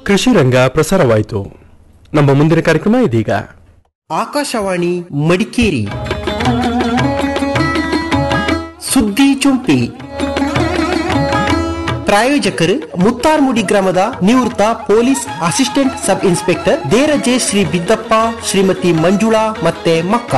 ಕೃಷಿ ರಂಗ ಪ್ರಸಾರವಾಯಿತು ನಮ್ಮ ಮುಂದಿನ ಕಾರ್ಯಕ್ರಮ ಇದೀಗ ಆಕಾಶವಾಣಿ ಮಡಿಕೇರಿ ಸುದ್ದಿ ಚುಂಪಿ ಪ್ರಾಯೋಜಕರು ಮುತ್ತಾರ್ಮುಡಿ ಗ್ರಾಮದ ನಿವೃತ್ತ police assistant sub inspector Deraje Shri Biddappa Shrimati Manjula ಮತ್ತೆ ಮಕ್ಕ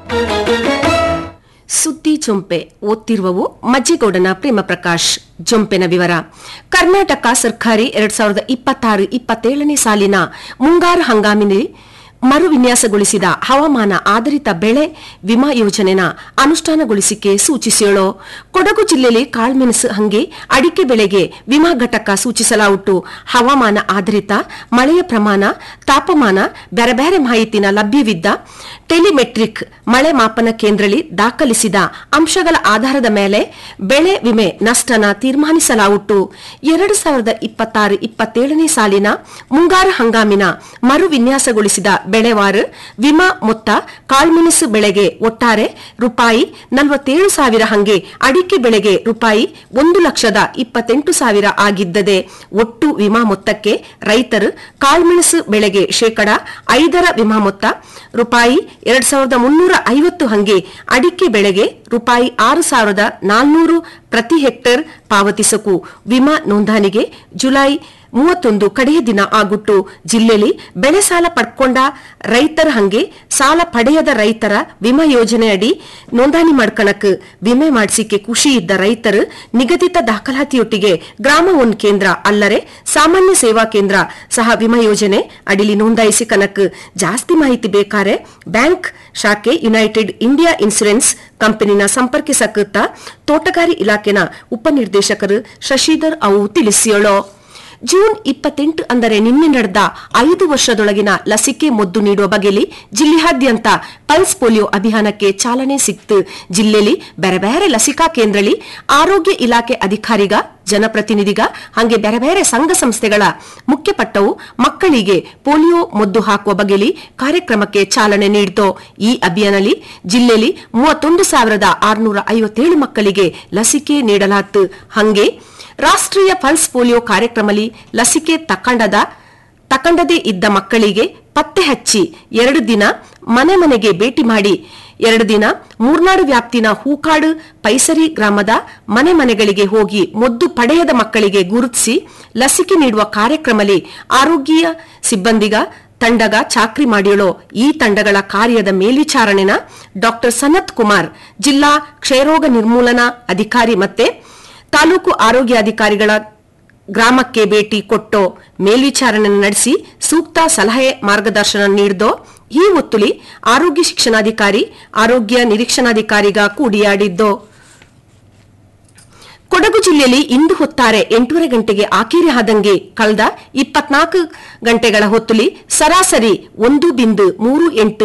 ಸುದ್ದಿ ಜೊಂಪೆ ಓದ್ತಿರುವವು ಮಜ್ಜಿಗೌಡನ ಪ್ರೇಮ ಪ್ರಕಾಶ್ ಜೊಂಪೆನ ವಿವರ ಕರ್ನಾಟಕ ಸರ್ಕಾರಿ ಎರಡ್ ಸಾವಿರದ ಇಪ್ಪತ್ತಾರು ಇಪ್ಪತ್ತೇಳನೇ ಸಾಲಿನ ಮುಂಗಾರು ಹಂಗಾಮಿನಲ್ಲಿ ಮರು ವಿನ್ಯಾಸಗೊಳಿಸಿದ ಹವಾಮಾನ ಆಧಾರಿತ ಬೆಳೆ ವಿಮಾ ಯೋಜನೆನ ಅನುಷ್ಠಾನಗೊಳಿಸಿಕೆ ಸೂಚಿಸಿಯಳು ಕೊಡಗು ಜಿಲ್ಲೆಯಲ್ಲಿ ಕಾಳ್ಮೆಣಸು ಹಂಗೆ ಅಡಿಕೆ ಬೆಳೆಗೆ ವಿಮಾ ಘಟಕ ಸೂಚಿಸಲಾಯಿತು ಹವಾಮಾನ ಆಧಾರಿತ ಮಳೆಯ ಪ್ರಮಾಣ ತಾಪಮಾನ ಬೇರೆ ಬೇರೆ ಮಾಹಿತಿನ ಲಭ್ಯವಿದ್ದ ಟೆಲಿಮೆಟ್ರಿಕ್ ಮಳೆ ಮಾಪನ ಕೇಂದ್ರದಲ್ಲಿ ದಾಖಲಿಸಿದ ಅಂಶಗಳ ಆಧಾರದ ಮೇಲೆ ಬೆಳೆ ವಿಮೆ ನಷ್ಟನ ತೀರ್ಮಾನಿಸಲಾಯಿತು ಎರಡು ಸಾವಿರದ ಇಪ್ಪತ್ತಾರು ಇಪ್ಪತ್ತೇಳನೇ ಸಾಲಿನ ಮುಂಗಾರು ಹಂಗಾಮಿನ ಮರು ವಿನ್ಯಾಸಗೊಳಿಸಿದ ಬೆಳೆವಾರು ವಿಮಾ ಮೊತ್ತ ಕಾಳ್ಮೆಣಸು ಬೆಳೆಗೆ ಒಟ್ಟಾರೆ ರೂಪಾಯಿ ನಲವತ್ತೇಳು ಸಾವಿರ ಹಂಗೆ ಅಡಿಕೆ ಬೆಳೆಗೆ ರೂಪಾಯಿ ಒಂದು ಲಕ್ಷದ ಇಪ್ಪತ್ತೆಂಟು ಸಾವಿರ ಆಗಿದ್ದದೆ ಒಟ್ಟು ವಿಮಾ ಮೊತ್ತಕ್ಕೆ ರೈತರು ಕಾಳ್ಮೆಣಸು ಬೆಳೆಗೆ ಶೇಕಡ ಐದರ ವಿಮಾ ಮೊತ್ತ ರೂಪಾಯಿ ಎರಡ್ ಸಾವಿರದ ಮುನ್ನೂರ ಐವತ್ತು ಹಂಗೆ ಅಡಿಕೆ ಬೆಳೆಗೆ ರೂಪಾಯಿ ಆರು ಸಾವಿರದ ನಾಲ್ನೂರು ಪ್ರತಿ ಹೆಕ್ಟೇರ್ ಪಾವತಿಸಕು ವಿಮಾ ನೋಂದಣಿಗೆ ಜುಲೈ ಮೂವತ್ತೊಂದು ಕಡೆಯ ದಿನ ಆಗುಟ್ಟು ಜಿಲ್ಲೆಯಲ್ಲಿ ಬೆಳೆ ಸಾಲ ಪಡ್ಕೊಂಡ ರೈತರ ಹಂಗೆ ಸಾಲ ಪಡೆಯದ ರೈತರ ವಿಮಾ ಯೋಜನೆಯಡಿ ನೋಂದಣಿ ಮಾಡ್ಕಣಕ್ ವಿಮೆ ಮಾಡಿಸಿಕೆ ಖುಷಿ ಇದ್ದ ರೈತರು ನಿಗದಿತ ದಾಖಲಾತಿಯೊಟ್ಟಿಗೆ ಗ್ರಾಮ ಒನ್ ಕೇಂದ್ರ ಅಲ್ಲರೆ ಸಾಮಾನ್ಯ ಸೇವಾ ಕೇಂದ್ರ ಸಹ ವಿಮಾ ಯೋಜನೆ ಅಡಿಲಿ ನೋಂದಾಯಿಸಿ ಕನಕ್ ಜಾಸ್ತಿ ಮಾಹಿತಿ ಬೇಕಾರೆ ಬ್ಯಾಂಕ್ ಶಾಖೆ ಯುನೈಟೆಡ್ ಇಂಡಿಯಾ ಇನ್ಸೂರೆನ್ಸ್ ಕಂಪನಿನ ಸಂಪರ್ಕಿಸಕುತ್ತ ತೋಟಗಾರಿ ಇಲಾಖೆನ ಉಪನಿರ್ದೇಶಕರು ಶಶಿಧರ್ ಅವು ತಿಳಿಸಿಯಳು ಜೂನ್ ಇಪ್ಪತ್ತೆಂಟು ಅಂದರೆ ನಿನ್ನೆ ನಡೆದ ಐದು ವರ್ಷದೊಳಗಿನ ಲಸಿಕೆ ಮೊದ್ದು ನೀಡುವ ಬಗೆಯಲ್ಲಿ ಜಿಲ್ಲೆಯಾದ್ಯಂತ ಪಲ್ಸ್ ಪೋಲಿಯೋ ಅಭಿಯಾನಕ್ಕೆ ಚಾಲನೆ ಸಿಕ್ತು ಜಿಲ್ಲೆಯಲ್ಲಿ ಬೇರೆ ಬೇರೆ ಲಸಿಕಾ ಕೇಂದ್ರದಲ್ಲಿ ಆರೋಗ್ಯ ಇಲಾಖೆ ಅಧಿಕಾರಿಗ ಜನಪ್ರತಿನಿಧಿಗ ಹಾಗೆ ಬೇರೆ ಬೇರೆ ಸಂಘ ಸಂಸ್ಥೆಗಳ ಮುಖ್ಯಪಟ್ಟವು ಮಕ್ಕಳಿಗೆ ಪೋಲಿಯೋ ಮೊದ್ದು ಹಾಕುವ ಬಗೆಯಲ್ಲಿ ಕಾರ್ಯಕ್ರಮಕ್ಕೆ ಚಾಲನೆ ನೀಡಿತು ಈ ಅಭಿಯಾನದಲ್ಲಿ ಜಿಲ್ಲೆಯಲ್ಲಿ ಮೂವತ್ತೊಂದು ಸಾವಿರದ ಆರುನೂರ ಐವತ್ತೇಳು ಮಕ್ಕಳಿಗೆ ಲಸಿಕೆ ನೀಡಲಾಯಿತು ಹಂಗೆ ರಾಷ್ಟ್ರೀಯ ಪಲ್ಸ್ ಪೋಲಿಯೋ ಕಾರ್ಯಕ್ರಮದಲ್ಲಿ ಲಸಿಕೆ ತಕ್ಕಂಡದ ತಕ್ಕಂಡದೇ ಇದ್ದ ಮಕ್ಕಳಿಗೆ ಪತ್ತೆ ಹಚ್ಚಿ ಎರಡು ದಿನ ಮನೆ ಮನೆಗೆ ಭೇಟಿ ಮಾಡಿ ಎರಡು ದಿನ ಮೂರ್ನಾಡು ವ್ಯಾಪ್ತಿನ ಹೂಕಾಡು ಪೈಸರಿ ಗ್ರಾಮದ ಮನೆ ಮನೆಗಳಿಗೆ ಹೋಗಿ ಮೊದ್ದು ಪಡೆಯದ ಮಕ್ಕಳಿಗೆ ಗುರುತಿಸಿ ಲಸಿಕೆ ನೀಡುವ ಕಾರ್ಯಕ್ರಮದಲ್ಲಿ ಆರೋಗ್ಯ ಸಿಬ್ಬಂದಿಗ ತಂಡಗ ಚಾಕ್ರಿ ಮಾಡಿಯಳೋ ಈ ತಂಡಗಳ ಕಾರ್ಯದ ಮೇಲ್ವಿಚಾರಣೆನ ಡಾಕ್ಟರ್ ಸನತ್ ಕುಮಾರ್ ಜಿಲ್ಲಾ ಕ್ಷಯರೋಗ ನಿರ್ಮೂಲನಾ ಅಧಿಕಾರಿ ಮತ್ತೆ ತಾಲೂಕು ಆರೋಗ್ಯಾಧಿಕಾರಿಗಳ ಗ್ರಾಮಕ್ಕೆ ಭೇಟಿ ಕೊಟ್ಟು ಮೇಲ್ವಿಚಾರಣೆ ನಡೆಸಿ ಸೂಕ್ತ ಸಲಹೆ ಮಾರ್ಗದರ್ಶನ ನೀಡಿದೋ ಈ ಒತ್ತುಲಿ ಆರೋಗ್ಯ ಶಿಕ್ಷಣಾಧಿಕಾರಿ ಆರೋಗ್ಯ ನಿರೀಕ್ಷಣಾಧಿಕಾರಿಗ ಕೂಡಿಯಾಡಿದ್ದು ಕೊಡಗು ಜಿಲ್ಲೆಯಲ್ಲಿ ಇಂದು ಹೊತ್ತಾರೆ ಎಂಟೂವರೆ ಗಂಟೆಗೆ ಆಕೇರಿ ಆದಂಗೆ ಕಳೆದ ಇಪ್ಪತ್ನಾಲ್ಕು ಗಂಟೆಗಳ ಹೊತ್ತುಲಿ ಸರಾಸರಿ ಒಂದು ಬಿಂದು ಮೂರು ಎಂಟು